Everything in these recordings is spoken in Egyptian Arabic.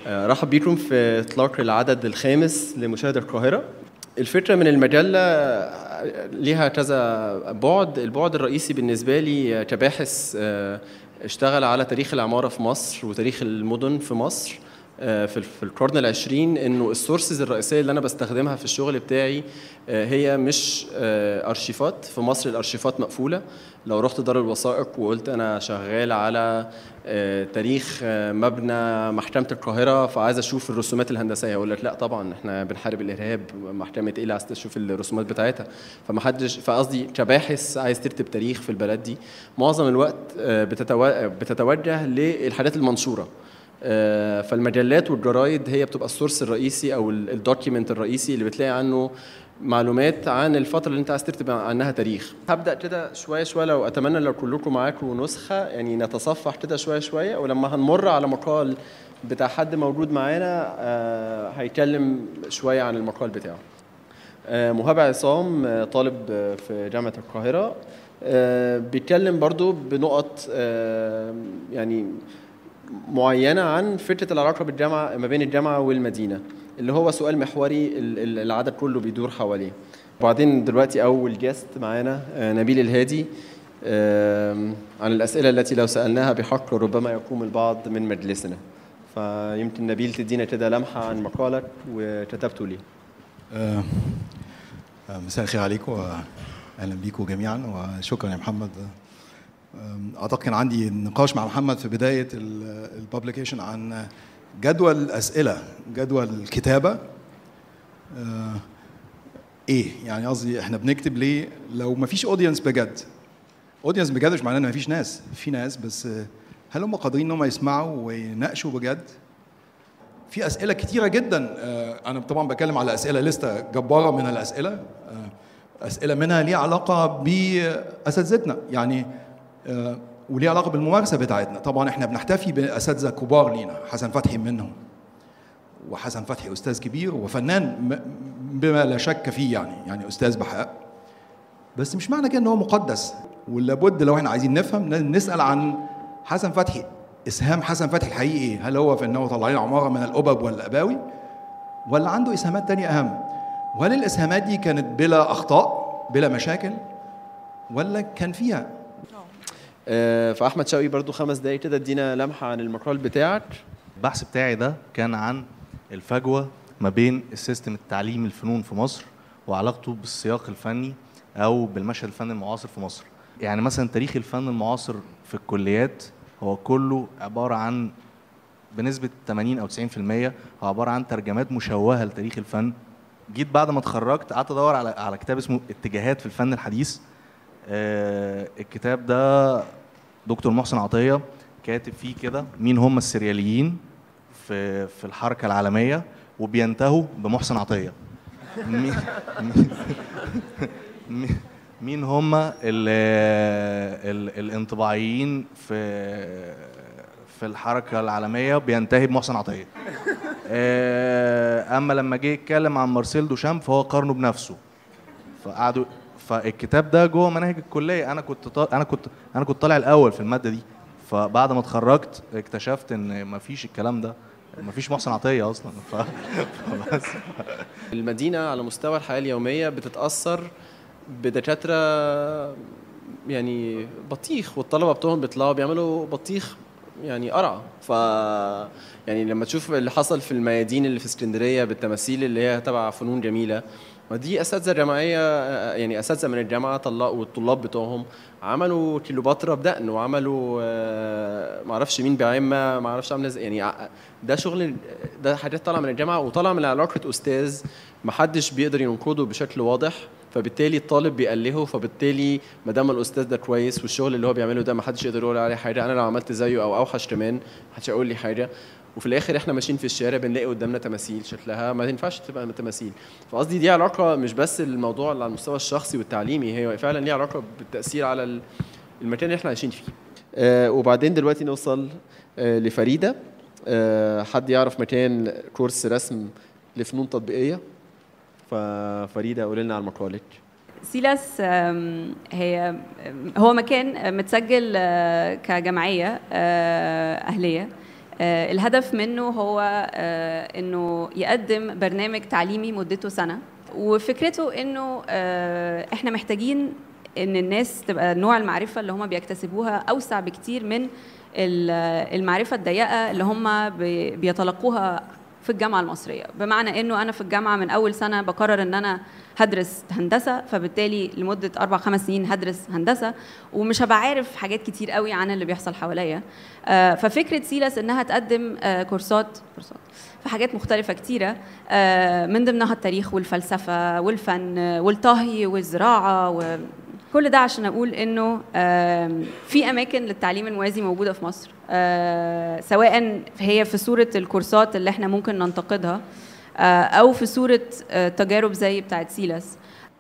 آه، رحب بيكم في اطلاق العدد الخامس لمشاهد القاهره الفكره من المجله آه، ليها كذا بعد البعد الرئيسي بالنسبه لي آه، كباحث آه، اشتغل على تاريخ العماره في مصر وتاريخ المدن في مصر آه، في في القرن العشرين انه السورسز الرئيسيه اللي انا بستخدمها في الشغل بتاعي آه، هي مش آه، ارشيفات في مصر الارشيفات مقفوله لو رحت دار الوثائق وقلت انا شغال على آه، تاريخ آه، مبنى محكمه القاهره فعايز اشوف الرسومات الهندسيه يقول لك لا طبعا احنا بنحارب الارهاب محكمه ايه اللي عايز تشوف الرسومات بتاعتها فما حدش فقصدي كباحث عايز تكتب تاريخ في البلد دي معظم الوقت آه، بتتو- بتتوجه للحاجات المنشوره آه، فالمجلات والجرايد هي بتبقى السورس الرئيسي او الدوكيمنت الرئيسي اللي بتلاقي عنه معلومات عن الفتره اللي انت عايز تكتب عنها تاريخ هبدا كده شويه شويه لو اتمنى لو كلكم معاكم نسخه يعني نتصفح كده شويه شويه ولما هنمر على مقال بتاع حد موجود معانا آه، هيتكلم شويه عن المقال بتاعه آه، مهاب عصام آه، طالب آه، في جامعة القاهرة آه، بيتكلم برضو بنقط آه، يعني معينة عن فكرة العلاقة بالجامعة ما بين الجامعة والمدينة اللي هو سؤال محوري ال- ال- العدد كله بيدور حواليه وبعدين دلوقتي أول جاست معانا آه، نبيل الهادي آم، عن الأسئلة التي لو سألناها بحق ربما يقوم البعض من مجلسنا فيمكن نبيل تدينا كده لمحة عن مقالك وكتبته ليه آه، آه، مساء الخير عليكم واهلا بيكم جميعا وشكرا يا محمد آم، اعتقد كان عندي نقاش مع محمد في بدايه الببليكيشن عن جدول الاسئله جدول الكتابه آه، ايه يعني قصدي احنا بنكتب ليه لو ما فيش اودينس بجد اودينس بجد مش معناه ان ما فيش ناس في ناس بس آه، هل هم قادرين ان هم يسمعوا ويناقشوا بجد في اسئله كتيره جدا آه، انا طبعا بتكلم على اسئله لسته جباره من الاسئله آه، اسئله منها ليها علاقه باساتذتنا يعني آه، وليها علاقه بالممارسه بتاعتنا طبعا احنا بنحتفي باساتذه كبار لينا حسن فتحي منهم وحسن فتحي استاذ كبير وفنان م- بما لا شك فيه يعني يعني استاذ بحق بس مش معنى كده ان هو مقدس ولابد لو احنا عايزين نفهم ن- نسال عن حسن فتحي اسهام حسن فتحي الحقيقي ايه؟ هل هو في انه طلع لنا عماره من الابب والاباوي ولا عنده اسهامات تانية اهم؟ وهل الاسهامات دي كانت بلا اخطاء بلا مشاكل ولا كان فيها آه، فاحمد شوقي برضو خمس دقايق كده ادينا لمحه عن المقال بتاعك البحث بتاعي ده كان عن الفجوه ما بين السيستم التعليمي الفنون في مصر وعلاقته بالسياق الفني او بالمشهد الفني المعاصر في مصر يعني مثلا تاريخ الفن المعاصر في الكليات هو كله عباره عن بنسبه 80 او 90% هو عباره عن ترجمات مشوهه لتاريخ الفن جيت بعد ما اتخرجت قعدت ادور على على كتاب اسمه اتجاهات في الفن الحديث آه الكتاب ده دكتور محسن عطيه كاتب فيه كده مين هم السرياليين في في الحركه العالميه وبينتهوا بمحسن عطيه مين مين- مين هم ال ال الانطباعيين في في الحركه العالميه بينتهي بمحسن عطيه آه، اما لما جه يتكلم عن مارسيل دوشام فهو قارنه بنفسه فقعدوا فالكتاب ده جوه مناهج الكليه انا كنت طا... انا كنت انا كنت طالع الاول في الماده دي فبعد ما اتخرجت اكتشفت ان مفيش الكلام ده مفيش محسن عطيه اصلا ف... فبس المدينه على مستوى الحياه اليوميه بتتاثر بدكاتره يعني بطيخ والطلبه بتوعهم بيطلعوا بيعملوا بطيخ يعني قرعه ف يعني لما تشوف اللي حصل في الميادين اللي في اسكندريه بالتماثيل اللي هي تبع فنون جميله ودي اساتذه جامعيه يعني اساتذه من الجامعه طلعوا والطلاب بتوعهم عملوا كيلوباترا بدقن وعملوا آه، معرفش مين بعمه معرفش عامله ازاي يعني ع- ده شغل ده حاجات طالعه من الجامعه وطالعه من علاقه استاذ محدش بيقدر ينقده بشكل واضح فبالتالي الطالب بيألهه فبالتالي ما دام الاستاذ ده كويس والشغل اللي هو بيعمله ده ما حدش يقدر يقول عليه حاجه انا لو عملت زيه او اوحش كمان محدش هيقول لي حاجه وفي الاخر احنا ماشيين في الشارع بنلاقي قدامنا تماثيل شكلها ما ينفعش تبقى تماثيل فقصدي دي علاقه مش بس الموضوع اللي على المستوى الشخصي والتعليمي هي فعلا ليها علاقه بالتاثير على ال- المكان اللي احنا عايشين فيه آه وبعدين دلوقتي نوصل آه لفريده آه حد يعرف مكان كورس رسم لفنون تطبيقيه ففريده قولي لنا على مقالك سيلاس آم، هي آم، هو مكان متسجل آه، كجمعيه آه، اهليه آه، الهدف منه هو آه، انه يقدم برنامج تعليمي مدته سنه وفكرته انه آه، احنا محتاجين ان الناس تبقى نوع المعرفه اللي هم بيكتسبوها اوسع بكتير من ال- المعرفه الضيقه اللي هم بي- بيتلقوها في الجامعه المصريه بمعنى انه انا في الجامعه من اول سنه بقرر ان انا هدرس هندسه فبالتالي لمده اربع خمس سنين هدرس هندسه ومش هبقى عارف حاجات كتير قوي عن اللي بيحصل حواليا آه، ففكره سيلاس انها تقدم آه، كورسات كورسات في حاجات مختلفه كتيره آه، من ضمنها التاريخ والفلسفه والفن آه، والطهي والزراعه و كل ده عشان اقول انه آم، في اماكن للتعليم الموازي موجوده في مصر آه، سواء هي في صوره الكورسات اللي احنا ممكن ننتقدها آه، او في صوره آه، تجارب زي بتاعت سيلاس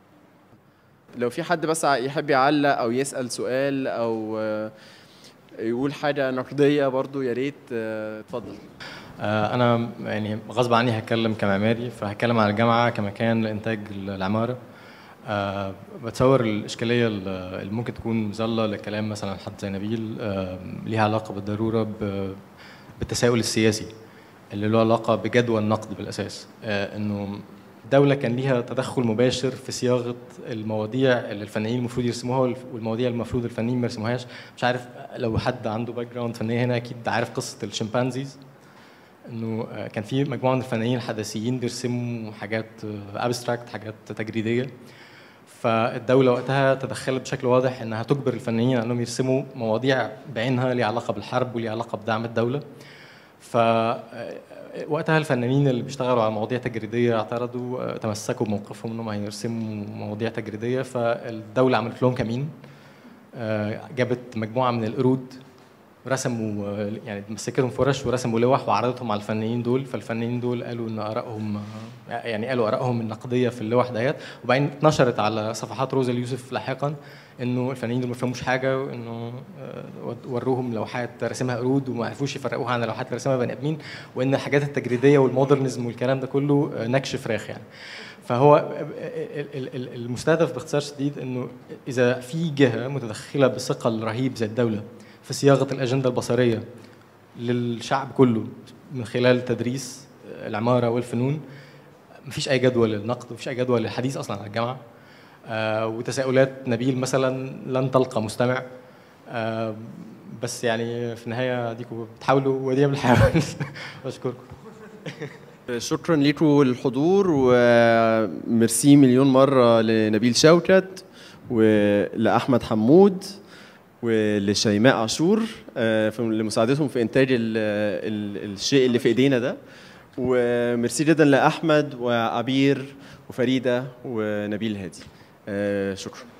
لو في حد بس يحب يعلق او يسال سؤال او آه، يقول حاجه نقديه برضو يا ريت آه، اتفضل آه، انا يعني غصب عني هتكلم كمعماري فهتكلم عن الجامعه كمكان لانتاج العماره أه بتصور الاشكاليه اللي ممكن تكون مظله لكلام مثلا حد زي نبيل أه ليها علاقه بالضروره ب- بالتساؤل السياسي اللي له علاقه بجدوى النقد بالاساس أه انه الدولة كان ليها تدخل مباشر في صياغة المواضيع اللي الفنانين المفروض يرسموها والف- والمواضيع اللي المفروض الفنانين ما يرسموهاش مش عارف لو حد عنده باك جراوند فنية هنا أكيد عارف قصة الشمبانزيز انه آه، كان في مجموعه من الفنانين الحداثيين بيرسموا حاجات ابستراكت حاجات تجريديه فالدوله وقتها تدخلت بشكل واضح انها تجبر الفنانين انهم يرسموا مواضيع بعينها ليها علاقه بالحرب وليها علاقه بدعم الدوله ف آه، وقتها الفنانين اللي بيشتغلوا على مواضيع تجريديه اعترضوا آه، تمسكوا بموقفهم انهم هيرسموا مواضيع تجريديه فالدوله عملت لهم كمين آه، جابت مجموعه من القرود رسموا آه، يعني مسكتهم فرش ورسموا لوح وعرضتهم على الفنانين دول فالفنانين دول قالوا ان ارائهم آه، يعني قالوا ارائهم النقديه في اللوح ديت وبعدين اتنشرت على صفحات روزا اليوسف لاحقا انه الفنانين دول ما فهموش حاجه وانه آه، وروهم لوحات رسمها قرود وما عرفوش يفرقوها عن اللوحات اللي رسمها بني ادمين وان الحاجات التجريديه والمودرنزم والكلام ده كله آه، نكش فراخ يعني فهو ال- ال- ال- المستهدف باختصار شديد انه اذا في جهه متدخله بثقل رهيب زي الدوله في صياغه الاجنده البصريه للشعب كله من خلال تدريس العماره والفنون مفيش اي جدوى للنقد ومفيش اي جدوى للحديث اصلا عن الجامعه آه وتساؤلات نبيل مثلا لن تلقى مستمع آه بس يعني في النهايه اديكم بتحاولوا ودي بنحاول بشكركم شكرا لكم الحضور وميرسي مليون مرة لنبيل شوكت ولأحمد حمود ولشيماء عاشور آه، في- لمساعدتهم في إنتاج ال ال الشيء اللي في إيدينا ده وميرسي جدا لأحمد وعبير وفريدة ونبيل هادي آه، شكرا